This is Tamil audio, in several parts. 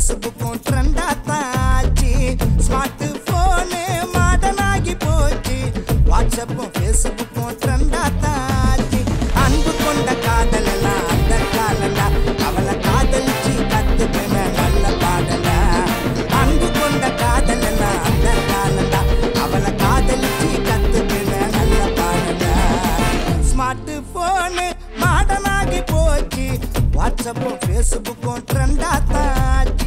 ஃபேஸ்புக்கும் ட்ரெண்டாத்தான் ஆச்சு ஸ்மார்ட் போனு மாடனாகி போச்சு வாட்ஸ்அப்பும் ஃபேஸ்புக்கும் ட்ரெண்டாத்தான் ஆச்சு அன்பு கொண்ட காதல் எல்லாம் அந்த காலண்டா அவளை காதலிச்சு கத்துக்கின நல்ல பாடலா அன்பு கொண்ட காதல் எல்லாம் அந்த காலண்டா அவளை காதலிச்சு கத்துக்கின நல்ல பாடலா ஸ்மார்ட் போனு மாடனாகி போச்சு வாட்ஸ்அப்பும் ஃபேஸ்புக்கும் ட்ரெண்டாத்தான் ஆச்சு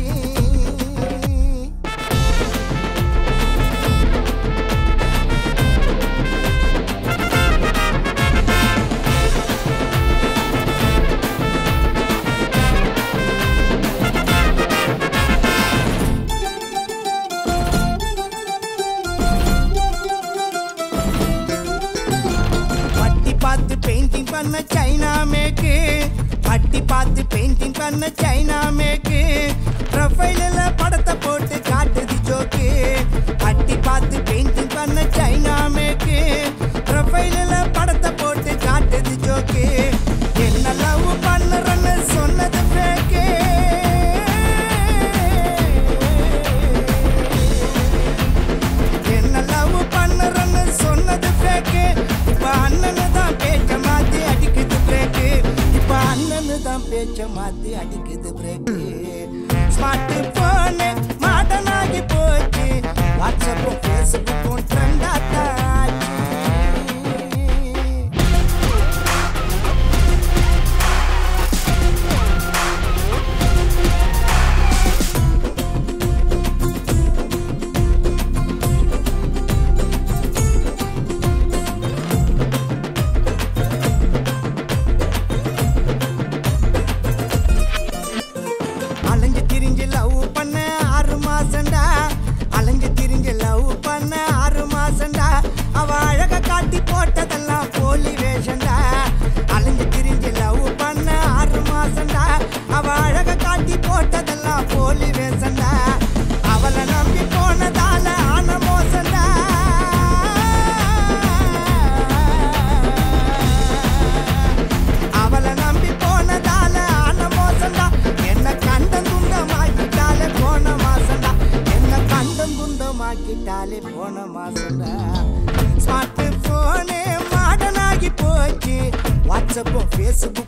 பட்டி பார்த்து பெயிண்டிங் பண்ண சைனா மேக்கு பட்டி பார்த்து பெயிண்டிங் பண்ண சைனா மேக்கு ப்ரொஃபைலில் படத்தை போட்டு காட்டுது ஜோக்கு பட்டி பார்த்து பெயிண்டிங் பண்ண சைனா மேக்கு ப்ரொஃபைலில் படத்தை போட்டு காட்டுது ஜோக்கு என்ன லவ் பண்ணுறன்னு சொன்னது ஃபேக்கு என்ன லவ் பண்ணுறன்னு சொன்னது ஃபேக்கு இப்ப அண்ணனு தான் பேச்ச மாத்தி அடிக்குது பிரேக்கு இப்ப அண்ணனு தான் பேச்ச மாத்தி அடிக்குது பிரேக்கு ஸ்மார்ட் போனு மாடனாகி போச்சு வாட்ஸ்அப்பும் ஃபேஸ்புக்கும் ட்ரெண்டாத்தான் ஆச்சு அலைஞ்சு திரிஞ்சு லவ் பண்ண ஆறு மாசம்டா அலைஞ்சு திரிஞ்சு லவ் பண்ண ஆறு மாசம்டா அவ அழக காட்டி போட்டதெல்லாம் போலி வேஷம்டா அலைஞ்சு திரிஞ்சு லவ் பண்ண ஆறு மாசம்டா அவ அழக காட்டி போட்டதெல்லாம் போலி வேஷம்டா அவளை நம்பி போனதால ஆன மோசம்டா அவளை நம்பி போனதால ஆன மோசம்டா என்ன கண்டம் துண்டமாக்கிட்டாலே போன மாசம்டா என்ன கண்டம் துண்டமாக்கிட்டாலே போன மாசம்டா ஸ்மார்ட் போனு மாடனாகி போச்சு வாட்ஸ்அப்பும் ஃபேஸ்புக்